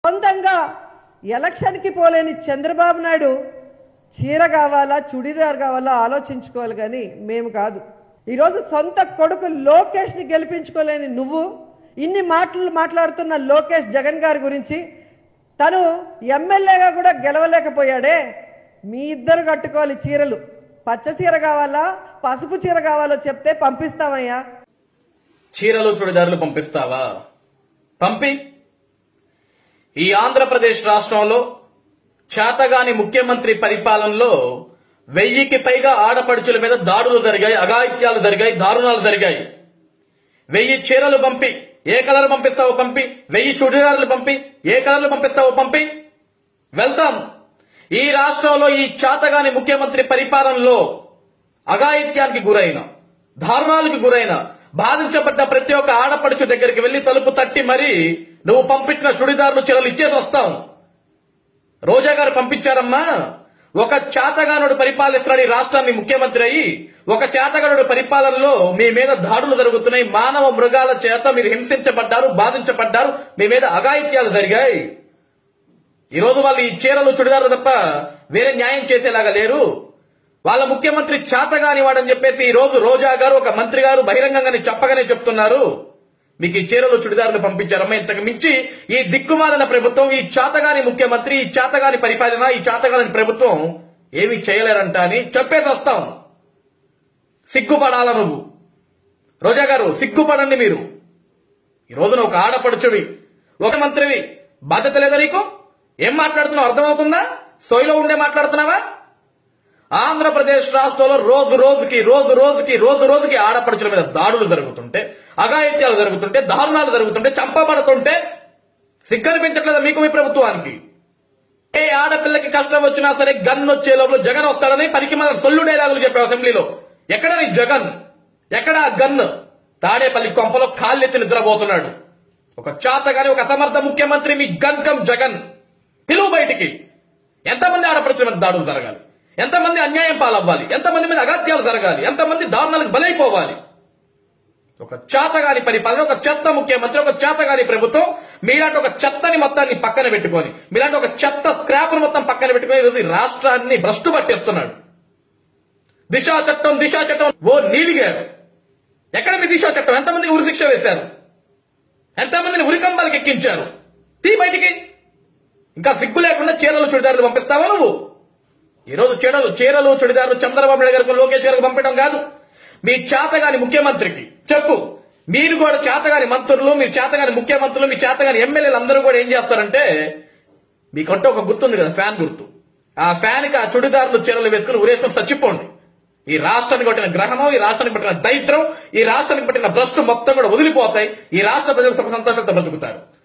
సొంతంగా ఎలక్షన్కి పోలేని చంద్రబాబు నాయుడు చీర కావాలా చుడిదార్ కావాలా ఆలోచించుకోవాలి కానీ మేము కాదు ఈరోజు సొంత కొడుకు లోకేష్ని గెలిపించుకోలేని నువ్వు ఇన్ని మాటలు మాట్లాడుతున్న లోకేష్ జగన్ గారి గురించి తను ఎమ్మెల్యేగా కూడా గెలవలేకపోయాడే మీ ఇద్దరు కట్టుకోవాలి చీరలు పచ్చ చీర కావాలా పసుపు చీర కావాలో చెప్తే పంపిస్తామయ్యా చీరలు చుడిదారులు పంపిస్తావా పంపి ఈ ఆంధ్రప్రదేశ్ రాష్ట్రంలో చేతగాని ముఖ్యమంత్రి పరిపాలనలో వెయ్యికి పైగా ఆడపడుచుల మీద దాడులు జరిగాయి అఘాయిత్యాలు జరిగాయి దారుణాలు జరిగాయి వెయ్యి చీరలు పంపి ఏ కలర్ పంపిస్తావో పంపి వెయ్యి చుడిదారులు పంపి ఏ కలర్లు పంపిస్తావో పంపి వెళ్తాం ఈ రాష్ట్రంలో ఈ చాతగాని ముఖ్యమంత్రి పరిపాలనలో అఘాయిత్యానికి గురైన దారుణాలకు గురైన బాధించబడ్డ ప్రతి ఒక్క ఆడపడుచు దగ్గరికి వెళ్లి తలుపు తట్టి మరీ నువ్వు పంపించిన చుడిదారులు చీరలు ఇచ్చేసి వస్తాం రోజా గారు పంపించారమ్మా ఒక చాతగానుడు పరిపాలిస్తున్నాడు ఈ రాష్ట్రాన్ని ముఖ్యమంత్రి అయి ఒక చాతగానుడు పరిపాలనలో మీ మీద దాడులు జరుగుతున్నాయి మానవ మృగాల చేత మీరు హింసించబడ్డారు బాధించబడ్డారు మీ మీద అఘాయిత్యాలు జరిగాయి ఈ రోజు వాళ్ళు ఈ చీరలు చుడిదారులు తప్ప వేరే న్యాయం చేసేలాగా లేరు వాళ్ళ ముఖ్యమంత్రి చాతగాని వాడని చెప్పేసి ఈ రోజు రోజా గారు ఒక మంత్రి గారు బహిరంగంగానే చెప్పగానే చెప్తున్నారు మీకు ఈ చీరలు చుడిదారులు పంపించారమ్మా ఇంతకు మించి ఈ దిక్కుమాలిన ప్రభుత్వం ఈ చాతగాని ముఖ్యమంత్రి ఈ చాతగాని పరిపాలన ఈ చాతగాని ప్రభుత్వం ఏమీ చేయలేరంట అని చెప్పేసి వస్తాం సిగ్గుపడాల నువ్వు రోజా గారు సిగ్గుపడండి మీరు ఈ రోజున ఒక ఆడపడుచువి ఒక మంత్రివి బాధ్యత లేదా నీకు ఏం మాట్లాడుతున్నావు అర్థమవుతుందా సోయిలో ఉండే మాట్లాడుతున్నావా ఆంధ్రప్రదేశ్ రాష్ట్రంలో రోజు రోజుకి రోజు రోజుకి రోజు రోజుకి ఆడపడుచుల మీద దాడులు జరుగుతుంటే అఘాయిత్యాలు జరుగుతుంటే దారుణాలు జరుగుతుంటే చంపబడుతుంటే సిగ్గనిపించట్లేదా మీకు మీ ప్రభుత్వానికి ఏ ఆడపిల్లకి కష్టం వచ్చినా సరే గన్ వచ్చే లోపల జగన్ వస్తాడని పనికి మన సొల్లు డైలాగులు చెప్పావు అసెంబ్లీలో ఎక్కడ నీ జగన్ ఎక్కడ ఆ గన్ తాడేపల్లి కొంపలో కాళ్ళెత్తి నిద్రపోతున్నాడు ఒక చాతగాని ఒక అసమర్థ ముఖ్యమంత్రి మీ గన్కం జగన్ పిలువు బయటికి ఎంతమంది ఆడపడుతున్న మీద దాడులు జరగాలి ఎంతమంది అన్యాయం పాలవ్వాలి ఎంతమంది మీద అగత్యాలు జరగాలి ఎంతమంది దారుణాలకు బలైపోవాలి ఒక చేతగాని పరిపాలన ఒక చెత్త ముఖ్యమంత్రి ఒక చేతగాని ప్రభుత్వం మీలాంటి ఒక చెత్తని మొత్తాన్ని పక్కన పెట్టుకొని మీలాంటి ఒక చెత్త స్క్రాప్ మొత్తం పక్కన పెట్టుకొని ఈరోజు ఈ రాష్ట్రాన్ని భ్రష్టు పట్టేస్తున్నాడు దిశా చట్టం దిశా చట్టం ఓ నీలిగారు ఎక్కడ మీ దిశా చట్టం ఎంతమంది ఉరి శిక్ష వేశారు ఎంతమందిని ఉరికంబాలకు ఎక్కించారు తీ బయటికి ఇంకా సిగ్గు లేకుండా చీరలు చుడిదారులు పంపిస్తావా నువ్వు ఈ రోజు చీరలు చీరలు చుడిదారులు చంద్రబాబు నాయుడు గారికి లోకేష్ గారికి పంపడం కాదు మీ చేతగాని ముఖ్యమంత్రికి చెప్పు మీరు కూడా చేతగాని మంత్రులు మీరు చేతగాని ముఖ్యమంత్రులు మీ చేతగాని ఎమ్మెల్యేలు అందరూ కూడా ఏం చేస్తారంటే మీకంటే ఒక గుర్తుంది కదా ఫ్యాన్ గుర్తు ఆ ఫ్యాన్ కి ఆ చుడిదారులు చీరలు వేసుకుని ఉరేసుకొని చచ్చిపోండి ఈ రాష్ట్రానికి పట్టిన గ్రహణం ఈ రాష్ట్రానికి పట్టిన దైత్రం ఈ రాష్ట్రానికి పట్టిన భ్రష్టు మొత్తం కూడా వదిలిపోతాయి ఈ రాష్ట్ర ప్రజలు సుఖ సంతోషాలతో బ్రతుకుతారు